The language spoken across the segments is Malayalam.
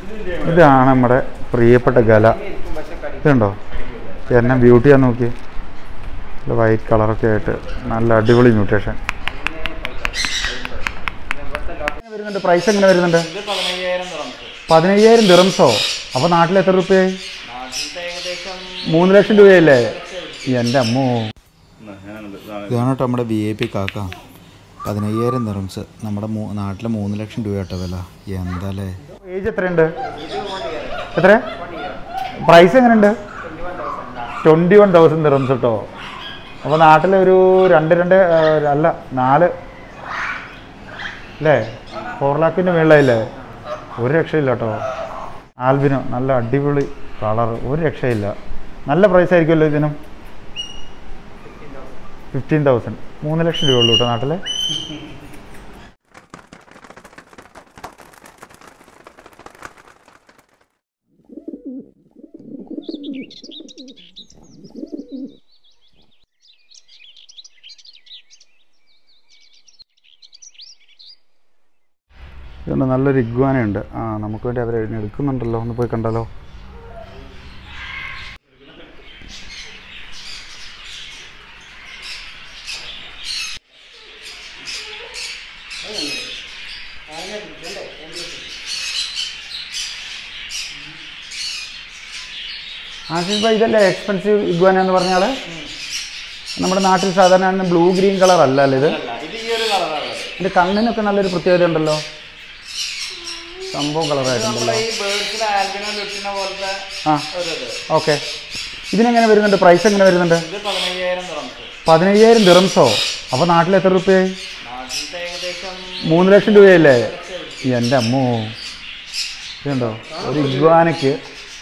ഇതാണ് നമ്മുടെ പ്രിയപ്പെട്ട ഗല ഇതുണ്ടോ എന്നെ ബ്യൂട്ടിയാന്ന് നോക്കി വൈറ്റ് കളറൊക്കെ ആയിട്ട് നല്ല അടിപൊളി മ്യൂട്ടേഷൻ വരുന്നുണ്ട് പ്രൈസ് എങ്ങനെ വരുന്നുണ്ട് ഇത് പതിനയ്യായിരം തുറന്നു പതിനയ്യായിരം ദിറംസോ അപ്പോൾ നാട്ടിൽ എത്ര രൂപയായി നാട്ടിലത്തെ ഏകദേശം മൂന്ന് ലക്ഷം രൂപയല്ലേ എൻ്റെ അമ്മോ ഇതാണ് കേട്ടോ നമ്മുടെ വി ഐ പി കാക്ക പതിനയ്യായിരം ദിറംസ് നമ്മുടെ മൂ- നാട്ടിലെ മൂന്ന് ലക്ഷം രൂപ കേട്ടോ വില എന്താല്ലേ ഏജ് എത്രയുണ്ട് എത്ര പ്രൈസ് എങ്ങനെയുണ്ട് ട്വൻറ്റി വൺ തൗസൻഡ് ദിറംസ് കേട്ടോ അപ്പോൾ നാട്ടിലൊരു രണ്ട് രണ്ട് ആ, അല്ല നാല് അല്ലേ ഫോർ ലാഖിൻ്റെ മുകളിലായില്ലേ ഒരു രക്ഷയില്ല കേട്ടോ ആൽബിനോ നല്ല അടിപൊളി കളർ ഒരു രക്ഷയില്ല നല്ല പ്രൈസ് ആയിരിക്കുമല്ലോ ഇതിനും ഫിഫ്റ്റീൻ തൗസൻഡ് മൂന്ന് ലക്ഷം രൂപ ഉള്ളൂ കേട്ടോ നാട്ടിലെ ഇതുണ്ട് നല്ലൊരു ഇഗ്വാനയുണ്ട് ആ നമുക്ക് വേണ്ടി അവർ എടുക്കുന്നുണ്ടല്ലോ ഒന്ന് പോയി കണ്ടാലോ ആശിഷ് ഭായി ഇതല്ലേ എക്സ്പെൻസീവ് ഇഗ്വാന എന്ന് പറഞ്ഞാൽ നമ്മുടെ നാട്ടിൽ സാധാരണ ബ്ലൂ ഗ്രീൻ കളർ അല്ല അല്ലേ ഇത് അല്ല ഇത് ഈ ഒരു കളറാണ് ഇതിൻ്റെ കണ്ണിനൊക്കെ നല്ലൊരു പ്രത്യേകത ഉണ്ടല്ലോ സംഭവം കളറായിട്ടുണ്ടല്ലോ നമ്മളെ ഈ ബേർഡ്സിലെ ആൽബിനോ ലുട്ടിന പോലത്തെ ആ ഒരു ഇത് ഓക്കെ ഇതിനെങ്ങനെ വരുന്നുണ്ട് പ്രൈസ് എങ്ങനെ വരുന്നുണ്ട് ഇത് പതിനയ്യായിരം തുറന്നു പതിനയ്യായിരം ദിറംസോ അപ്പോൾ നാട്ടിൽ എത്ര രൂപയായി നാട്ടിലത്തെ ഏകദേശം മൂന്ന് ലക്ഷം രൂപയല്ലേ എൻ്റെ അമ്മോ ഇതുണ്ടോ ഒരു ഇഗ്വാനയ്ക്ക്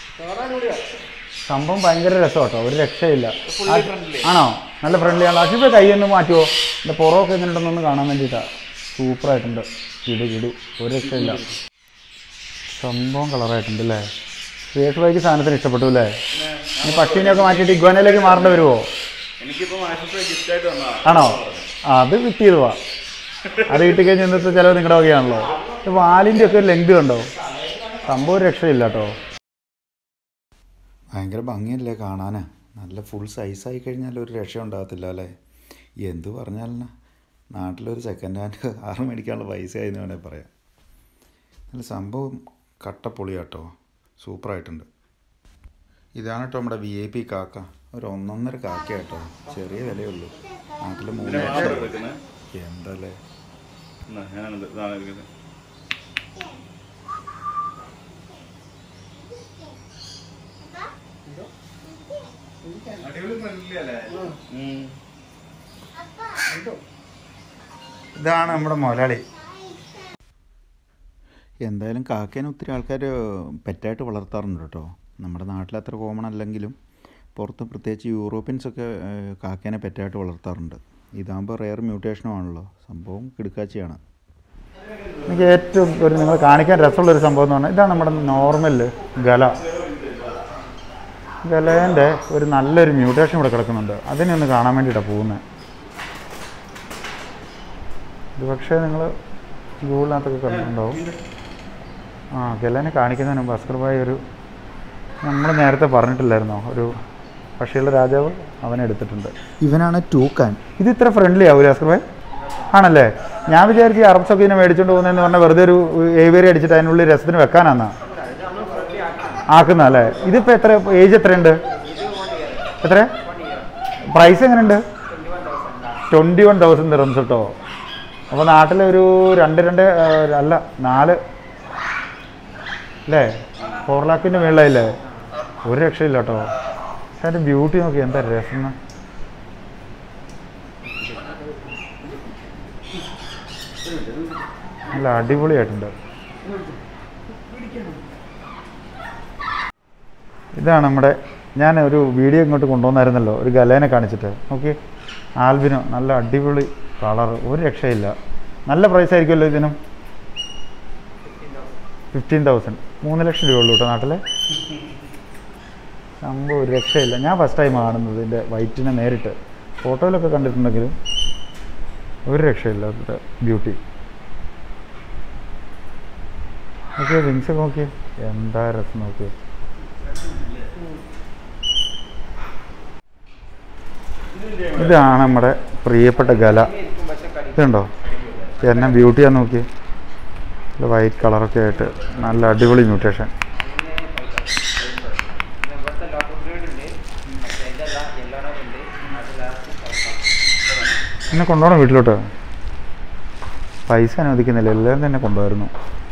സംഭവം ഭയങ്കര രസം കേട്ടോ ഒരു രക്ഷയില്ല ഫുള്ളി ഫ്രണ്ട്ലി ആണോ നല്ല ഫ്രണ്ട്ലി ആണ് അഷിഫ് കൈ ഒന്ന് മാറ്റുമോ എൻ്റെ പുറമൊക്കെ എങ്ങനെയുണ്ടെന്നൊന്ന് കാണാൻ വേണ്ടിയിട്ടാണ് സൂപ്പറായിട്ടുണ്ട് കിടു കിടു ഒരു രക്ഷയില്ല സംഭവം കളറായിട്ടുണ്ട് അല്ലേ സുരേഷ് ഭായിക്ക് സാധനത്തിന് ഇഷ്ടപ്പെട്ടു അല്ലേ ഈ പട്ടീനെയൊക്കെ മാറ്റിയിട്ട് ഇഗ്വാനയിലേക്ക് മാറേണ്ടി വരുമോ എനിക്കിപ്പോ മാഷത്തെ ഗിഫ്റ്റ് ആയിട്ട് വന്നതാണ് ആണോ ആ, അത് കിട്ടിയത് വാ അത് കിട്ടിക്കഴിഞ്ഞാൽ ഇന്നത്തെ ചിലവ് നിങ്ങളുടെ വകയാണല്ലോ ഇത് വാലിൻ്റെ ഒക്കെ ഒരു ലെങ്ത് കണ്ടോ സംഭവം ഒരു രക്ഷയില്ല കേട്ടോ ഭയങ്കര ഭംഗിയല്ലേ കാണാന് നല്ല ഫുൾ സൈസായി കഴിഞ്ഞാൽ ഒരു രക്ഷ ഉണ്ടാകത്തില്ല അല്ലേ എന്ത് പറഞ്ഞാലും നാട്ടിലൊരു സെക്കൻഡ് ഹാൻഡ് ആറ് മേടിക്കാനുള്ള പൈസ ആയെന്ന് വേണേൽ പറയാം നല്ല സംഭവം കട്ടപ്പൊളി കേട്ടോ സൂപ്പറായിട്ടുണ്ട് ഇതാണ് കേട്ടോ നമ്മുടെ വി ഐ പി കാക്ക ഒരു ഒന്നൊന്നര കാക്ക കേട്ടോ ചെറിയ വിലയുള്ളൂ നാട്ടിൽ മൂന്ന് ലക്ഷം രൂപ. എന്തല്ലേ ഇതാണ് നമ്മുടെ മുതലാളി എന്തായാലും കാക്കേനെ ഒത്തിരി ആൾക്കാർ പെറ്റായിട്ട് വളർത്താറുണ്ട് കേട്ടോ നമ്മുടെ നാട്ടിൽ അത്ര കോമൺ അല്ലെങ്കിലും പുറത്ത് പ്രത്യേകിച്ച് യൂറോപ്യൻസൊക്കെ ഏഹ്, കാക്കേനെ പെറ്റായിട്ട് വളർത്താറുണ്ട് ഇതാകുമ്പോൾ റെയർ മ്യൂട്ടേഷനുമാണല്ലോ സംഭവം കിടുക്കാച്ചിയാണ് എനിക്ക് ഏറ്റവും ഒരു നിങ്ങൾ കാണിക്കാൻ രസമുള്ളൊരു സംഭവം എന്ന് പറഞ്ഞാൽ ഇതാണ് നമ്മുടെ നോർമൽ ഗല ഗലേൻ്റെ ഒരു നല്ലൊരു മ്യൂട്ടേഷൻ ഇവിടെ കിടക്കുന്നുണ്ട് അതിനെ ഒന്ന് കാണാൻ വേണ്ടിയിട്ടാണ് പോകുന്നത് ഇത് പക്ഷേ നിങ്ങൾ ഗൂഗിളിനകത്തൊക്കെ കണ്ടിട്ടുണ്ടാവും ആ ഗലേനെ കാണിക്കുന്നതിന് മുമ്പ് അസ്കർ ഭായി ഒരു നമ്മൾ നേരത്തെ പറഞ്ഞിട്ടില്ലായിരുന്നോ ഒരു പക്ഷിയുള്ള രാജാവ് അവനെ എടുത്തിട്ടുണ്ട് ഇവനാണ് ടൂക്കാൻ ഇത് ഇത്ര ഫ്രണ്ട്ലി ആവൂലേ അസ്കർ ഭായ് ആണല്ലേ ഞാൻ വിചാരിച്ചു ഈ അറബ്സൊക്കെ ഇതിനെ മേടിച്ചുകൊണ്ട് പോകുന്നതെന്ന് പറഞ്ഞാൽ വെറുതെ ഒരു ഏവേരി അടിച്ചിട്ട് അതിനുള്ളിൽ രസത്തിന് വെക്കാനാന്നാ ആക്കുന്ന അല്ലേ ഇതിപ്പോൾ എത്ര ഏജ് എത്രയുണ്ട് എത്ര പ്രൈസ് എങ്ങനെയുണ്ട് ട്വൻറ്റി വൺ തൗസൻഡ് ദിറംസ് കേട്ടോ അപ്പോൾ നാട്ടിലൊരു രണ്ട് രണ്ട് ആ, അല്ല നാല് അല്ലേ ഫോർ ലാഖിൻ്റെ മുകളിലായില്ലേ ഒരു രക്ഷയില്ല കേട്ടോ പക്ഷെ അതിൻ്റെ ബ്യൂട്ടി നോക്കി എന്താ രസം എന്ന്. നല്ല അടിപൊളിയായിട്ടുണ്ട് ഇതാണ് നമ്മുടെ ഞാൻ ഒരു വീഡിയോ ഇങ്ങോട്ട് കൊണ്ടുവന്നായിരുന്നല്ലോ ഒരു ഗലേനെ കാണിച്ചിട്ട് ഓക്കെ ആൽബിനോ നല്ല അടിപൊളി കളർ ഒരു രക്ഷയില്ല നല്ല പ്രൈസ് ആയിരിക്കുമല്ലോ ഇതിനും ഫിഫ്റ്റീൻ തൗസൻഡ് മൂന്ന് ലക്ഷം രൂപ ഉള്ളൂ കേട്ടോ നാട്ടിലെ സംഭവം ഒരു രക്ഷയില്ല ഞാൻ ഫസ്റ്റ് ടൈം കാണുന്നത് ഇതിൻ്റെ വൈറ്റിനെ നേരിട്ട് ഫോട്ടോയിലൊക്കെ കണ്ടിട്ടുണ്ടെങ്കിലും ഒരു രക്ഷയില്ല അതിൻ്റെ ബ്യൂട്ടി നോക്കിയേ വിങ്സ് നോക്കിയേ എന്താ രസം നോക്കിയേ ഇതാണ് നമ്മുടെ പ്രിയപ്പെട്ട ഗല ഇതുണ്ടോ എന്നെ ബ്യൂട്ടിയാന്ന് നോക്കിയേ നല്ല വൈറ്റ് കളറൊക്കെ ആയിട്ട് നല്ല അടിപൊളി മ്യൂട്ടേഷൻ എന്നെ കൊണ്ടുപോകണം വീട്ടിലോട്ട് പൈസ അനുവദിക്കുന്നില്ല എല്ലാവരും തന്നെ കൊണ്ടുപോയിരുന്നു